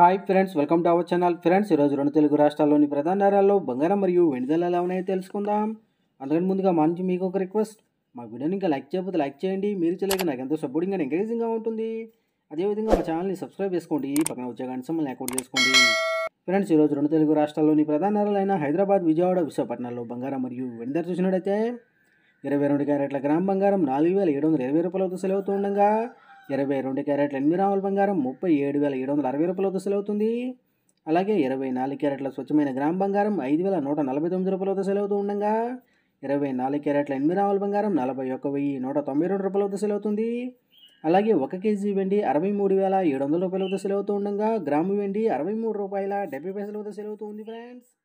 hi friends welcome to our channel friends ఈరోజు రెండు తెలుగు రాష్ట్రాల్లోని ప్రధాన నగరాల్లో బంగారం మరియు వెండి ధరలు ఎలా ఉన్నాయో తెలుసుకుందాం అందుకని ముందుగా మా నుంచి మీకు ఒక రిక్వెస్ట్ మా వీడియోని ఇంకా లైక్ చేయకపోతే లైక్ చేయండి మీరు చేయలేక నాకు ఎంతో సపోర్టింగ్ అండ్ ఎంకరేజింగ్గా ఉంటుంది అదేవిధంగా మా ఛానల్ని సబ్స్క్రైబ్ చేసుకోండి పక్కన వచ్చే గంట సమ్మల్ని యాక్టివేట్ చేసుకోండి ఫ్రెండ్స్ ఈరోజు రెండు తెలుగు రాష్ట్రాల్లోని ప్రధాన నగరాలైన హైదరాబాద్ విజయవాడ విశాఖపట్నంలో బంగారం మరియు వెండి ధర చూసినట్టయితే ఇరవై రెండు క్యారెట్ల గ్రామ్ బంగారం నాలుగు వేల ఏడు వందల ఇరవై రూపాయలతో సెలవుతూ ఉండగా ఇరవై రెండు క్యారెట్ల ఎనిమిది రాముల బంగారం ముప్పై ఏడు వేల ఏడు వందల అరవై రూపాయలతో సెలవుతుంది అలాగే ఇరవై నాలుగు క్యారెట్ల స్వచ్ఛమైన గ్రామ్ బంగారం ఐదు వేల నూట నలభై తొమ్మిది రూపాయలతో సెలవుతూ ఉండగా ఇరవై నాలుగు క్యారెట్ల ఎనిమిది రాముల బంగారం నలభై ఒక్క వెయ్యి నూట తొంభై రెండు రూపాయలతో సెలవుతుంది అలాగే ఒక కేజీ వెండి అరవై మూడు వేల ఏడు వందల రూపాయలతో సెలవుతూ ఉండగా గ్రాము వెండి అరవై మూడు రూపాయల డెబ్బై పైసలతో సెలవుతూ ఉంది ఫ్రెండ్స్